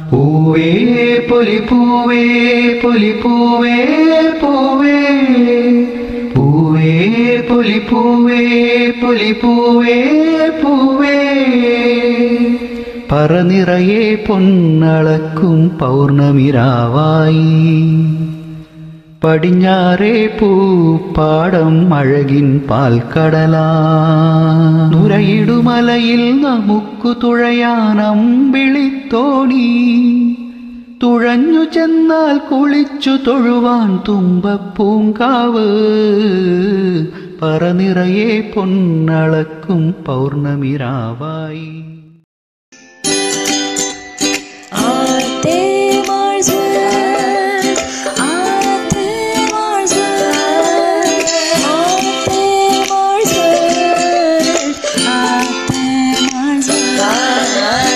പൂവേ പൊലിപ്പൂവേ പൊലിപ്പൂവേ പൂവേ പൂവേ പൊലിപ്പൂവേ പൊലിപ്പൂവേ പൂവേ പറനിറയെ പൊന്നളക്കും പൗർണമിരാവായി പടിഞ്ഞാറേ പൂപ്പാടം അഴകിൻ പാൽക്കടലാ നുരയിടുമലയിൽ നമുക്കു തുഴയാനമ്പിളിത്തോണി തുഴഞ്ഞു ചെന്നാൽ കുളിച്ചു തൊഴുവാൻ തുമ്പപ്പൂങ്കാവ് പറനിറയെ പൊന്നളക്കും പൗർണമിരാവായി Arte Marzal, Arte Marzal, Arte Marzal, Arte Marzal.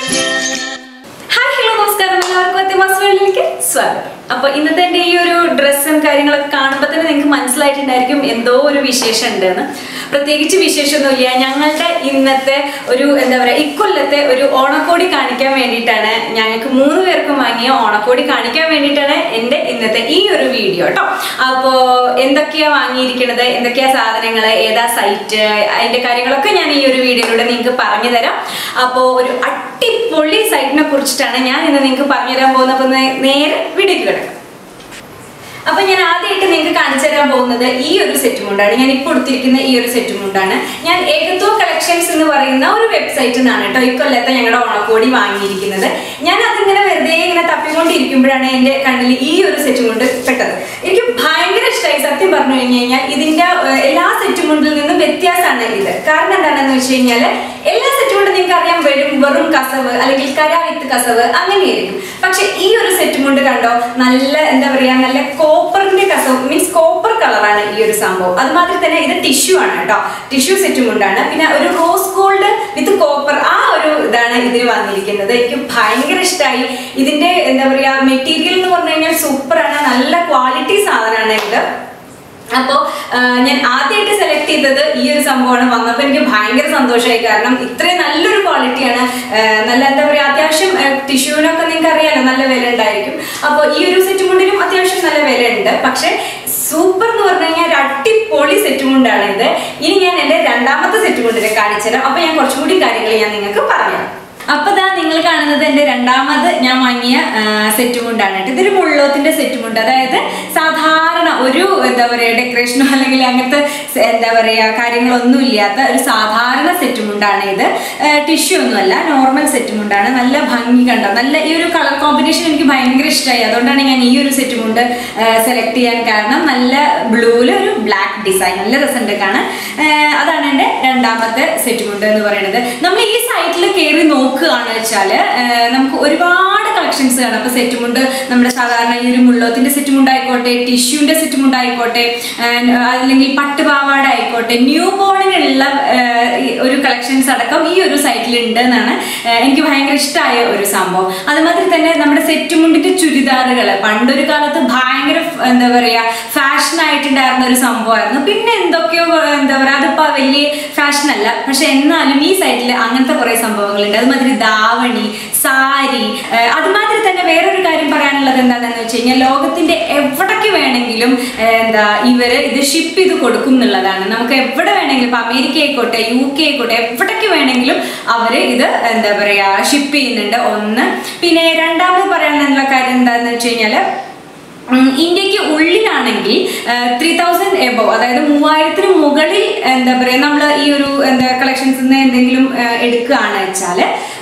Hi hello നമസ്കാരം എല്ലാവർക്കും അത്യമാസ് വേൾഡിലേക്ക് സ്വാഗതം അപ്പൊ ഇന്നത്തെ എന്റെ ഈ ഒരു ഡ്രസ്സും കാര്യങ്ങളൊക്കെ കാണുമ്പോൾ തന്നെ നിങ്ങൾക്ക് മനസ്സിലായിട്ടുണ്ടായിരിക്കും എന്തോ ഒരു വിശേഷം ഉണ്ടെന്ന് പ്രത്യേകിച്ച് വിശേഷമൊന്നുമില്ല ഞങ്ങളുടെ ഇന്നത്തെ ഒരു എന്താ പറയാ ഇക്കൊല്ലത്തെ ഒരു ഓണക്കോടി കാണിക്കാൻ വേണ്ടിയിട്ടാണ് ഞങ്ങൾക്ക് മൂന്ന് പേർക്കും വാങ്ങിയ ഓണക്കോടി കാണിക്കാൻ വേണ്ടിയിട്ടാണ് എൻ്റെ ഇന്നത്തെ ഈ ഒരു വീഡിയോ കേട്ടോ അപ്പോൾ എന്തൊക്കെയാ വാങ്ങിയിരിക്കുന്നത് എന്തൊക്കെയാ സാധനങ്ങൾ ഏതാ സൈറ്റ് അതിന്റെ കാര്യങ്ങളൊക്കെ ഞാൻ ഈ ഒരു വീഡിയോയിലൂടെ നിങ്ങൾക്ക് പറഞ്ഞു തരാം അപ്പോൾ ഒരു അടിപൊളി സൈറ്റിനെ കുറിച്ചിട്ടാണ് ഞാൻ ഇന്ന് നിങ്ങൾക്ക് പറഞ്ഞു തരാൻ പോകുന്നത് അപ്പോൾ നേ- നേരെ വീഡിയോക്ക് കിടക്കാം അപ്പൊ ഞാൻ ആദ്യമായിട്ട് നിങ്ങൾക്ക് കാണിച്ചു തരാൻ പോകുന്നത് ഈ ഒരു സെറ്റ് മുണ്ടാണ് ഞാൻ ഇപ്പോൾ എടുത്തിരിക്കുന്ന ഈ ഒരു സെറ്റ് മുണ്ടാണ് ഞാൻ ഏകത്വ കളക്ഷൻസ് എന്ന് പറയുന്ന ഒരു വെബ്സൈറ്റിൽ നിന്നാണ് കേട്ടോ ഇക്കൊല്ലത്തെ ഞങ്ങളുടെ ഓണക്കോടി വാങ്ങിയിരിക്കുന്നത് ഞാൻ അതിങ്ങനെ വെറുതെ ഇങ്ങനെ തപ്പിക്കൊണ്ടിരിക്കുമ്പോഴാണ് എൻ്റെ കണ്ണിൽ ഈ ഒരു സെറ്റ് മുണ്ട് പെട്ടത് എനിക്ക് ഭയങ്കര ഇഷ്ടമായി സത്യം പറഞ്ഞു കഴിഞ്ഞു കഴിഞ്ഞാൽ ഇതിന്റെ ഏർ, എല്ലാ സെറ്റ് മുണ്ടിൽ നിന്നും വ്യത്യാസമാണ് ഇത് കാരണം എന്താണെന്ന് വെച്ച് കഴിഞ്ഞാൽ എല്ലാ സെറ്റ് മുണ്ടും നിങ്ങൾക്ക് അറിയാൻ വരും വെറും കസവ് അല്ലെങ്കിൽ കര വിത്ത് കസവ് അങ്ങനെയായിരിക്കും പക്ഷെ ഈ ഒരു സെറ്റ് മുണ്ട് കണ്ടോ നല്ല എന്താ പറയാ നല്ല കോപ്പറിന്റെ കസവ് മീൻസ് കോപ്പർ കളറാണ് ഈ ഒരു സംഭവം അതുമാതിരി തന്നെ ഇത് ടിഷ്യൂ ആണ് കേട്ടോ ടിഷ്യൂ സെറ്റ് മുണ്ടാണ് പിന്നെ ഒരു റോസ് ഗോൾഡ് വിത്ത് കോപ്പർ ആ ഒരു ഇതാണ് ഇതിന് വന്നിരിക്കുന്നത് എനിക്ക് ഭയങ്കര ഇഷ്ടമായി ഇതിന്റെ എന്താ പറയാ മെറ്റീരിയൽ എന്ന് പറഞ്ഞു കഴിഞ്ഞാൽ സൂപ്പറാണ് നല്ല ക്വാളിറ്റി സാധനമാണ് ഇത് അപ്പോൾ ഞാൻ ആദ്യമായിട്ട് സെലക്ട് ചെയ്തത് ഈ ഒരു സംഭവമാണ് വന്നപ്പോൾ എനിക്ക് ഭയങ്കര സന്തോഷമായി കാരണം ഇത്രയും നല്ലൊരു ക്വാളിറ്റിയാണ് നല്ല എന്താ പറയുക അത്യാവശ്യം ടിഷ്യൂവിനൊക്കെ നിങ്ങൾക്ക് അറിയാലോ നല്ല വില ഉണ്ടായിരിക്കും അപ്പോൾ ഈ ഒരു സെറ്റ് മുണ്ടിനും അത്യാവശ്യം നല്ല വില ഉണ്ട് പക്ഷേ സൂപ്പർ എന്ന് പറഞ്ഞു കഴിഞ്ഞാൽ ഒരു അടിപൊളി സെറ്റ് മുണ്ടാണ് ഇത് ഇനി ഞാൻ എൻ്റെ രണ്ടാമത്തെ സെറ്റ് മുണ്ടിനെ കാണിച്ചുതരാം അപ്പോൾ ഞാൻ കുറച്ചും കൂടി കാര്യങ്ങൾ ഞാൻ നിങ്ങൾക്ക് പറഞ്ഞുതരാം അപ്പൊ ദാ നിങ്ങൾ കാണുന്നത് എന്റെ രണ്ടാമത് ഞാൻ വാങ്ങിയ സെറ്റ് മുണ്ടാണ് കേട്ടോ ഇതൊരു മുള്ളോത്തിന്റെ സെറ്റ് മുണ്ട് അതായത് സാധാരണ ഒരു എന്താ പറയാ ഡെക്കറേഷനോ അല്ലെങ്കിൽ അങ്ങനത്തെ സ- എന്താ പറയാ കാര്യങ്ങളൊന്നും ഇല്ലാത്ത ഒരു സാധാരണ സെറ്റ് മുണ്ടാണ് ഇത് ടിഷ്യൂ ഒന്നുമല്ല നോർമൽ സെറ്റ് മുണ്ടാണ് നല്ല ഭംഗി കണ്ടോ നല്ല ഈ ഒരു കളർ കോമ്പിനേഷൻ എനിക്ക് ഭയങ്കര ഇഷ്ടമായി അതുകൊണ്ടാണ് ഞാൻ ഈ ഒരു സെറ്റ് മുണ്ട് സെലക്ട് ചെയ്യാൻ കാരണം നല്ല ബ്ലൂവിൽ ഒരു ബ്ലാക്ക് ഡിസൈൻ നല്ല രസമുണ്ട് കാണാൻ ആ, അതാണ് എൻ്റെ രണ്ടാമത്തെ സെറ്റ് മുണ്ട് എന്ന് പറയുന്നത് നമ്മൾ ഈ സൈറ്റിൽ കയറി നോക്കുകയാണെന്ന് വെച്ചാൽ നമുക്ക് ഒരുപാട് കളക്ഷൻസ് കാണാം അപ്പോൾ സെറ്റ് മുണ്ട് നമ്മുടെ സാധാരണ ഈ ഒരു മുള്ളോത്തിന്റെ സെറ്റ് മുണ്ടായിക്കോട്ടെ ടിഷ്യൂന്റെ സെറ്റ് മുണ്ടായിക്കോട്ടെ ആൻഡ് അല്ലെങ്കിൽ പട്ടുപാവാട ആയിക്കോട്ടെ ന്യൂ ബോണിനുള്ള ഒരു കളക്ഷൻസ് അടക്കം ഈ ഒരു സൈറ്റിൽ ഉണ്ട് എന്നാണ് ആ, എനിക്ക് ഭയങ്കര ഇഷ്ടമായ ഒരു സംഭവം അതുമാതിരി തന്നെ നമ്മുടെ സെറ്റ് മുണ്ടിന്റെ ചുരിദാറുകൾ പണ്ടൊരു കാലത്ത് ഭയങ്കര ഫ്- എന്താ പറയാ ഫാഷൻ ആയിട്ടുണ്ടായിരുന്ന ഒരു സംഭവമായിരുന്നു പിന്നെ എന്തൊക്കെയോ എന്താ പറയാ അതിപ്പോ വലിയ ഫാഷൻ അല്ല പക്ഷെ എന്നാലും ഈ സൈറ്റിൽ അങ്ങനത്തെ കുറെ സംഭവങ്ങളുണ്ട് അതുമാതിരി ദാവണി സാരി ഏഹ് അതുമാതിരി തന്നെ വേറൊരു കാര്യം പറയാനുള്ളത് എന്താണെന്ന് വെച്ച് കഴിഞ്ഞാൽ ലോകത്തിന്റെ എവിടേക്ക് വേണമെങ്കിലും ഏഹ് എന്താ ഇവര് ഇത് ഷിപ്പ് ചെയ്ത് കൊടുക്കും എന്നുള്ളതാണ് നമുക്ക് എവിടെ വേണമെങ്കിലും ഇപ്പൊ അമേരിക്ക ആയിക്കോട്ടെ യു കെ ആയിക്കോട്ടെ എവിടേക്ക് വേണമെങ്കിലും അവര് ഇത് എന്താ പറയാ ഷിപ്പ് ചെയ്യുന്നുണ്ട് ഒന്ന് പിന്നെ രണ്ടാമത് പറയാനുള്ള കാര്യം എന്താണെന്ന് വെച്ച് കഴിഞ്ഞാല് ഉം, ഇന്ത്യക്ക് ഉള്ളിലാണെങ്കിൽ ത്രീ തൗസൻഡ് എബോ അതായത് മൂവായിരത്തിന് മുകളിൽ എന്താ പറയുക നമ്മൾ ഈ ഒരു എന്താ കളക്ഷൻസിൽ നിന്ന് എന്തെങ്കിലും ആ, എടുക്കുകയാണ് വെച്ചാൽ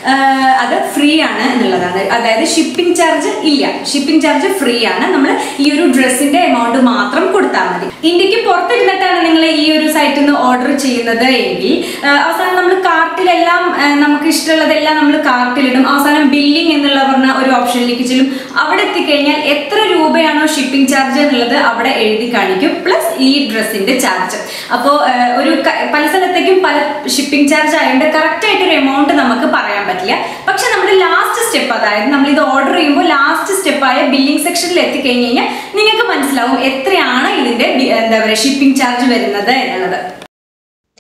അത് ഫ്രീ ആണ് എന്നുള്ളതാണ് അതായത് ഷിപ്പിംഗ് ചാർജ് ഇല്ല ഷിപ്പിംഗ് ചാർജ് ഫ്രീ ആണ് നമ്മൾ ഈ ഒരു ഡ്രസ്സിന്റെ എമൗണ്ട് മാത്രം കൊടുത്താൽ മതി ഇന്ത്യക്ക് പുറത്തിരുന്നിട്ടാണ് നിങ്ങൾ ഈ ഒരു സൈറ്റിൽ നിന്ന് ഓർഡർ ചെയ്യുന്നത് എങ്കിൽ ആ, അവസാനം നമ്മൾ കാർട്ടിലെല്ലാം ആ, നമുക്ക് ഇഷ്ടമുള്ളതെല്ലാം നമ്മൾ കാർട്ടിലിടും അവസാനം ബില്ലിംഗ് എന്നുള്ള പറഞ്ഞ ഒരു ഓപ്ഷനിലേക്ക് ചെല്ലും അവിടെ എത്തിക്കഴിഞ്ഞാൽ എത്ര രൂപയാണോ ഷിപ്പിംഗ് ചാർജ് എന്നുള്ളത് അവിടെ എഴുതി കാണിക്കും പ്ലസ് ഈ ഡ്രസ്സിന്റെ ചാർജ് അപ്പോൾ ഒരു ക- പല സ്ഥലത്തേക്കും പല ഷിപ്പിംഗ് ചാർജ് ആയതുകൊണ്ട് കറക്റ്റ് ആയിട്ട് ഒരു എമൗണ്ട് നമുക്ക് പറയാൻ പറ്റില്ല പക്ഷെ നമ്മുടെ ലാസ്റ്റ് സ്റ്റെപ്പ് അതായത് നമ്മൾ ഇത് ഓർഡർ ചെയ്യുമ്പോൾ ലാസ്റ്റ് സ്റ്റെപ്പായ ബില്ലിംഗ് സെക്ഷനിൽ എത്തിക്കഴിഞ്ഞ് കഴിഞ്ഞാൽ നിങ്ങൾക്ക് മനസ്സിലാവും എത്രയാണ് ഇതിന്റെ ബി- എന്താ പറയുക ഷിപ്പിംഗ് ചാർജ് വരുന്നത് എന്നുള്ളത്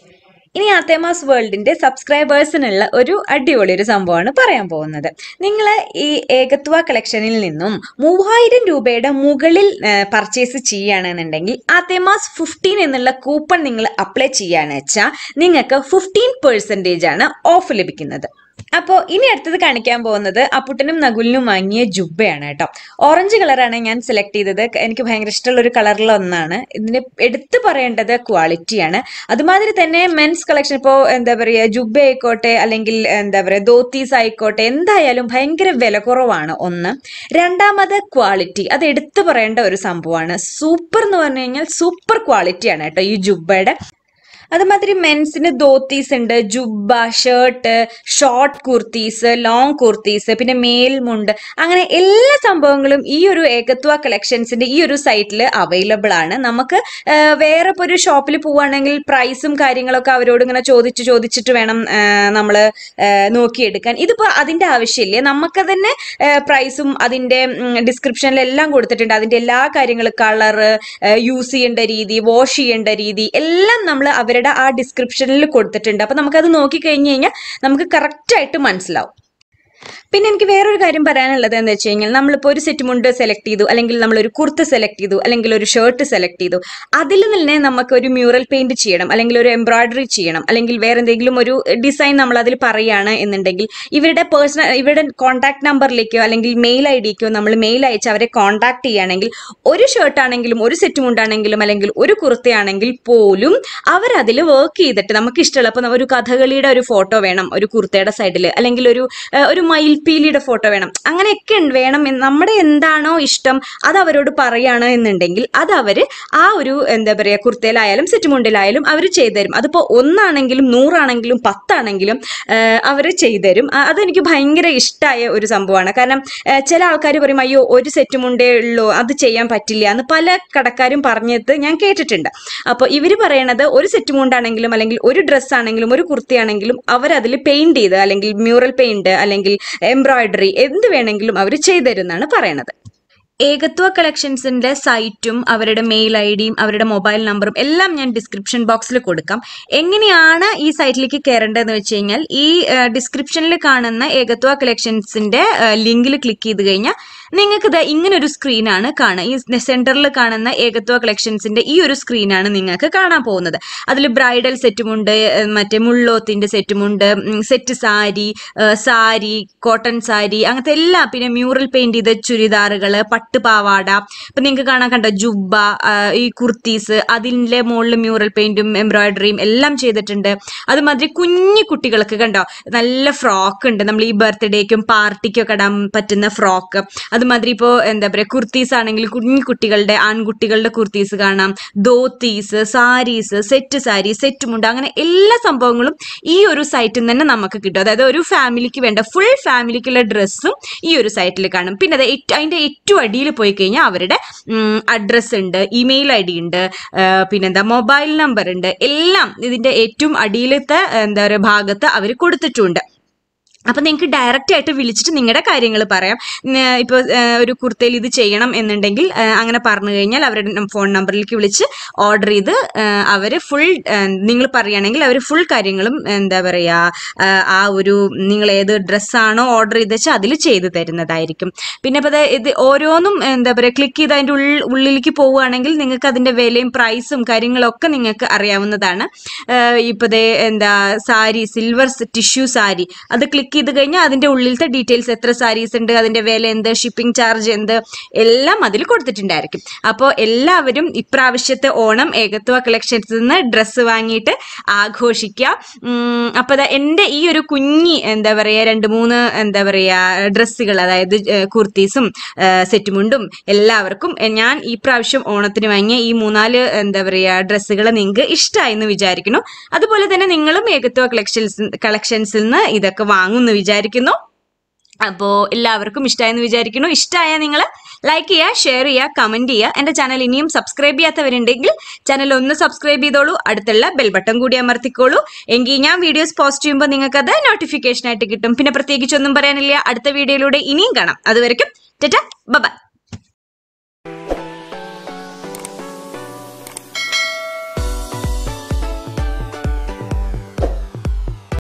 ഇനി ആത്തേമാസ് വേൾഡിന്റെ സബ്സ്ക്രൈബേഴ്സിനുള്ള ഒരു അടിപൊളി ഒരു സംഭവമാണ് പറയാൻ പോകുന്നത് നിങ്ങൾ ഈ ഏകത്വ കളക്ഷനിൽ നിന്നും മൂവായിരം രൂപയുടെ മുകളിൽ പർച്ചേസ് ചെയ്യുകയാണെന്നുണ്ടെങ്കിൽ ആത്തേമാസ് ഫിഫ്റ്റീൻ എന്നുള്ള കൂപ്പൺ നിങ്ങൾ അപ്ലൈ ചെയ്യുകയാണെന്ന് വെച്ചാൽ നിങ്ങൾക്ക് ഫിഫ്റ്റീൻ പെർസെൻറ്റേജ് ആണ് ഓഫ് ലഭിക്കുന്നത് അപ്പോൾ ഇനി അടുത്തത് കാണിക്കാൻ പോകുന്നത് അപ്പുട്ടനും നകുലിനും വാങ്ങിയ ജുബയാണ് കേട്ടോ ഓറഞ്ച് കളറാണ് ഞാൻ സെലക്ട് ചെയ്തത് എനിക്ക് ഭയങ്കര ഇഷ്ടമുള്ള ഒരു കളറിൽ ഒന്നാണ് ഇതിന് എടുത്തു പറയേണ്ടത് ക്വാളിറ്റിയാണ് അതുമാതിരി തന്നെ മെൻസ് കളക്ഷൻ ഇപ്പോൾ എന്താ പറയുക ജുബ ആയിക്കോട്ടെ അല്ലെങ്കിൽ എന്താ പറയുക ധോത്തീസ് ആയിക്കോട്ടെ എന്തായാലും ഭയങ്കര വില കുറവാണ് ഒന്ന് രണ്ടാമത് ക്വാളിറ്റി അത് എടുത്തു പറയേണ്ട ഒരു സംഭവമാണ് സൂപ്പർ എന്ന് പറഞ്ഞു കഴിഞ്ഞാൽ സൂപ്പർ ക്വാളിറ്റിയാണ് കേട്ടോ ഈ ജുബയുടെ അതുമാതിരി മെൻസിന് ധോത്തീസ് ഉണ്ട് ജുബ്ബ shirt short kurtis long kurtis പിന്നെ മേൽമുണ്ട് അങ്ങനെ എല്ലാ സംഭവങ്ങളും ഈ ഒരു ഏകത്വ കളക്ഷൻസിന്റെ ഈ ഒരു സൈറ്റിൽ അവൈലബിൾ ആണ് നമുക്ക് ആ, വേറെ ഇപ്പോൾ ഒരു ഷോപ്പിൽ പോവുകയാണെങ്കിൽ പ്രൈസും കാര്യങ്ങളൊക്കെ അവരോട് ഇങ്ങനെ ചോദിച്ച് ചോദിച്ചിട്ട് വേണം നമ്മൾ നോക്കിയെടുക്കാൻ ഇതിപ്പോൾ അതിന്റെ ആവശ്യമില്ല നമുക്ക് തന്നെ പ്രൈസും അതിന്റെ ഡിസ്ക്രിപ്ഷനിലെല്ലാം കൊടുത്തിട്ടുണ്ട് അതിന്റെ എല്ലാ കാര്യങ്ങളും കളറ് യൂസ് ചെയ്യേണ്ട രീതി വാഷ് ചെയ്യേണ്ട രീതി എല്ലാം നമ്മൾ അവരുടെ ആ ഡിസ്ക്രിപ്ഷനിൽ കൊടുത്തിട്ടുണ്ട് അപ്പൊ നമുക്കത് നോക്കി കഴിഞ്ഞു കഴിഞ്ഞാൽ നമുക്ക് കറക്റ്റ് ആയിട്ട് മനസ്സിലാവും പിന്നെ എനിക്ക് വേറൊരു കാര്യം പറയാനുള്ളത് എന്ന് വെച്ച് കഴിഞ്ഞാൽ നമ്മളിപ്പോൾ ഒരു സെറ്റ് മുണ്ട് സെലക്ട് ചെയ്തു അല്ലെങ്കിൽ നമ്മൾ ഒരു കുർത്ത സെലക്ട് ചെയ്തു അല്ലെങ്കിൽ ഒരു ഷർട്ട് സെലക്ട് ചെയ്തു അതിൽ തന്നെ നമുക്ക് ഒരു മ്യൂറൽ പെയിന്റ് ചെയ്യണം അല്ലെങ്കിൽ ഒരു എംബ്രോയിഡറി ചെയ്യണം അല്ലെങ്കിൽ വേറെ എന്തെങ്കിലും ഒരു ഡിസൈൻ നമ്മൾ അതിൽ പറയുകയാണ് എന്നുണ്ടെങ്കിൽ ഇവരുടെ പേഴ്സണൽ ഇവരുടെ കോൺടാക്ട് നമ്പറിലേക്കോ അല്ലെങ്കിൽ മെയിൽ ഐ ഡിക്കോ നമ്മൾ മെയിൽ അയച്ച് അവരെ കോൺടാക്ട് ചെയ്യുകയാണെങ്കിൽ ഒരു ഷർട്ട് ആണെങ്കിലും ഒരു സെറ്റ് മുണ്ടാണെങ്കിലും അല്ലെങ്കിൽ ഒരു കുർത്തയാണെങ്കിൽ പോലും അവരതിൽ വർക്ക് ചെയ്തിട്ട് നമുക്ക് ഇഷ്ടമുള്ള അപ്പോൾ ഒരു കഥകളിയുടെ ഒരു ഫോട്ടോ വേണം ഒരു കുർത്തയുടെ സൈഡിൽ അല്ലെങ്കിൽ ഒരു ഏഹ്, ഒരു മയിൽപീലിയുടെ ഫോട്ടോ വേണം അങ്ങനെയൊക്കെ ഉണ്ട് വേണം എന്ന് നമ്മുടെ എന്താണോ ഇഷ്ടം അത് അവരോട് പറയാണ് എന്നുണ്ടെങ്കിൽ അത് അവര് ആ ഒരു എന്താ പറയാ കുർത്തയിലായാലും സെറ്റ് മുണ്ടിലായാലും അവർ ചെയ്തുതരും അതിപ്പോ ഒന്നാണെങ്കിലും നൂറാണെങ്കിലും പത്താണെങ്കിലും അവർ ചെയ്തുതരും ആ, അതെനിക്ക് ഭയങ്കര ഇഷ്ടമായ ഒരു സംഭവമാണ് കാരണം ഏഹ്, ചില ആൾക്കാർ പറയും അയ്യോ ഒരു സെറ്റ് മുണ്ടേ ഉള്ളൂ അത് ചെയ്യാൻ പറ്റില്ല എന്ന് പല കടക്കാരും പറഞ്ഞത് ഞാൻ കേട്ടിട്ടുണ്ട് അപ്പോൾ ഇവർ പറയണത് ഒരു സെറ്റ് മുണ്ടാണെങ്കിലും അല്ലെങ്കിൽ ഒരു ഡ്രസ്സ് ആണെങ്കിലും ഒരു കുർത്തിയാണെങ്കിലും അവരതിൽ പെയിന്റ് ചെയ്ത് അല്ലെങ്കിൽ മ്യൂറൽ പെയിന്റ് അല്ലെങ്കിൽ എംബ്രോയിഡറി എന്ത് വേണമെങ്കിലും അവർ ചെയ്തുതരുന്നാണ് പറയണത് ഏകത്വ കളക്ഷൻസിന്റെ സൈറ്റും അവരുടെ മെയിൽ ഐ ഡിയും അവരുടെ മൊബൈൽ നമ്പറും എല്ലാം ഞാൻ ഡിസ്ക്രിപ്ഷൻ ബോക്സിൽ കൊടുക്കാം എങ്ങനെയാണ് ഈ സൈറ്റിലേക്ക് കയറേണ്ടതെന്ന് വെച്ച് കഴിഞ്ഞാൽ ഈ ഡിസ്ക്രിപ്ഷനിൽ കാണുന്ന ഏകത്വ കളക്ഷൻസിന്റെ ലിങ്കിൽ ക്ലിക്ക് ചെയ്ത് കഴിഞ്ഞാൽ നിങ്ങൾക്ക് ഇത് ഇങ്ങനെ ഒരു സ്ക്രീനാണ് കാണുക ഈ സെന്ററിൽ കാണുന്ന ഏകത്വ കളക്ഷൻസിന്റെ ഈ ഒരു സ്ക്രീനാണ് നിങ്ങൾക്ക് കാണാൻ പോകുന്നത് അതിൽ ബ്രൈഡൽ സെറ്റുമുണ്ട് ഏഹ് മറ്റേ മുള്ളോത്തിന്റെ സെറ്റുമുണ്ട് സെറ്റ് സാരി ഏഹ് സാരി കോട്ടൺ സാരി അങ്ങനത്തെ എല്ലാം പിന്നെ മ്യൂറൽ പെയിന്റ് ചെയ്ത ചുരിദാറുകൾ പട്ടുപാവാട ഇപ്പൊ നിങ്ങൾക്ക് കാണാൻ കണ്ടോ ജുബ്ബ ആ, ഈ കുർത്തീസ് അതിൻ്റെ മുകളിൽ മ്യൂറൽ പെയിന്റും എംബ്രോയിഡറിയും എല്ലാം ചെയ്തിട്ടുണ്ട് അതുമാതിരി കുഞ്ഞു കുട്ടികൾക്ക് കണ്ടോ നല്ല ഫ്രോക്ക് ഉണ്ട് നമ്മൾ ഈ ബർത്ത്ഡേക്കും പാർട്ടിക്കും ഒക്കെ ഇടാൻ പറ്റുന്ന ഫ്രോക്ക് അതുമാതിരി ഇപ്പോൾ എന്താ പറയുക കുർത്തീസ് ആണെങ്കിൽ കുഞ്ഞു കുട്ടികളുടെ ആൺകുട്ടികളുടെ കുർത്തീസ് കാണാം ധോത്തീസ് സാരീസ് സെറ്റ് സാരി സെറ്റ് മുണ്ട് അങ്ങനെ എല്ലാ സംഭവങ്ങളും ഈ ഒരു സൈറ്റിൽ നിന്ന് തന്നെ നമുക്ക് കിട്ടും അതായത് ഒരു ഫാമിലിക്ക് വേണ്ട ഫുൾ ഫാമിലിക്കുള്ള ഡ്രസ്സും ഈ ഒരു സൈറ്റിൽ കാണും പിന്നെ അത് ഏറ്റ- അതിന്റെ ഏറ്റവും അടിയിൽ പോയി കഴിഞ്ഞാൽ അവരുടെ അഡ്രസ്സ് ഉണ്ട് ഇമെയിൽ ഐ ഡി ഉണ്ട് ആ, പിന്നെന്താ മൊബൈൽ നമ്പർ ഉണ്ട് എല്ലാം ഇതിന്റെ ഏറ്റവും അടിയിലത്തെ എന്താ പറയുക ഭാഗത്ത് അവർ കൊടുത്തിട്ടുണ്ട് അപ്പൊ നിങ്ങൾക്ക് ഡയറക്റ്റ് ആയിട്ട് വിളിച്ചിട്ട് നിങ്ങളുടെ കാര്യങ്ങൾ പറയാം ഇപ്പോൾ ഒരു കുർത്തയിൽ ഇത് ചെയ്യണം എന്നുണ്ടെങ്കിൽ ആ, അങ്ങനെ പറഞ്ഞു കഴിഞ്ഞാൽ അവരുടെ ഫോൺ നമ്പറിലേക്ക് വിളിച്ച് ഓർഡർ ചെയ്ത് അവർ ഫുൾ നിങ്ങൾ പറയുകയാണെങ്കിൽ അവർ ഫുൾ കാര്യങ്ങളും എന്താ പറയുക ആ ഒരു നിങ്ങൾ ഏത് ഡ്രസ്സാണോ ഓർഡർ ചെയ്ത് വെച്ചാൽ അതിൽ ചെയ്തു തരുന്നതായിരിക്കും പിന്നെ ഇപ്പോൾ ഇത് ഓരോന്നും എന്താ പറയുക ക്ലിക്ക് ചെയ്ത് അതിൻ്റെ ഉള്ളിൽ ഉള്ളിലേക്ക് പോവുകയാണെങ്കിൽ നിങ്ങൾക്ക് അതിൻ്റെ വിലയും പ്രൈസും കാര്യങ്ങളൊക്കെ നിങ്ങൾക്ക് അറിയാവുന്നതാണ് ഇപ്പോൾ ദേ എന്താ സാരി സിൽവർ ടിഷ്യൂ സാരി അത് ക്ലിക്ക് ചെയ്ത് കഴിഞ്ഞാൽ അതിൻ്റെ ഉള്ളിലത്തെ ഡീറ്റെയിൽസ് എത്ര സാരീസ് ഉണ്ട് അതിൻ്റെ വില എന്ത് ഷിപ്പിംഗ് ചാർജ് എന്ത് എല്ലാം അതിൽ കൊടുത്തിട്ടുണ്ടായിരിക്കും അപ്പോൾ എല്ലാവരും ഇപ്രാവശ്യത്തെ ഓണം ഏകത്വ കളക്ഷൻസിൽ നിന്ന് ഡ്രസ്സ് വാങ്ങിയിട്ട് ആഘോഷിക്കുക ഉം, അപ്പോൾ ദാ എൻ്റെ ഈ ഒരു കുഞ്ഞി എന്താ പറയുക രണ്ട് മൂന്ന് എന്താ പറയുക ഡ്രസ്സുകൾ അതായത് ഏഹ്, കുർത്തീസും ഏഹ്, സെറ്റുമുണ്ടും എല്ലാവർക്കും എ- ഞാൻ ഈ പ്രാവശ്യം ഓണത്തിന് വാങ്ങിയ ഈ മൂന്നാല് എന്താ പറയുക ഡ്രസ്സുകൾ നിങ്ങൾക്ക് ഇഷ്ടമായി എന്ന് വിചാരിക്കുന്നു അതുപോലെ തന്നെ നിങ്ങളും ഏകത്വ കളക്ഷൻസ് കളക്ഷൻസിൽ നിന്ന് ഇതൊക്കെ വാങ്ങുമെന്ന് വിചാരിക്കുന്നു അപ്പോൾ എല്ലാവർക്കും ഇഷ്ടമായെന്ന് വിചാരിക്കുന്നു ഇഷ്ടമായ നിങ്ങൾ ലൈക്ക് ചെയ്യുക ഷെയർ ചെയ്യുക കമൻറ്റ് ചെയ്യുക എൻ്റെ ചാനൽ ഇനിയും സബ്സ്ക്രൈബ് ചെയ്യാത്തവരുണ്ടെങ്കിൽ ചാനൽ ഒന്ന് സബ്സ്ക്രൈബ് ചെയ്തോളൂ അടുത്തുള്ള ബെൽ ബട്ടൺ കൂടി അമർത്തിക്കോളൂ എങ്കിൽ ഞാൻ വീഡിയോസ് പോസ്റ്റ് ചെയ്യുമ്പോൾ നിങ്ങൾക്കത് നോട്ടിഫിക്കേഷൻ ആയിട്ട് കിട്ടും പിന്നെ പ്രത്യേകിച്ചൊന്നും പറയാനില്ല അടുത്ത വീഡിയോയിലൂടെ ഇനിയും കാണാം അതുവരെക്കും ടെറ്റ ബൈ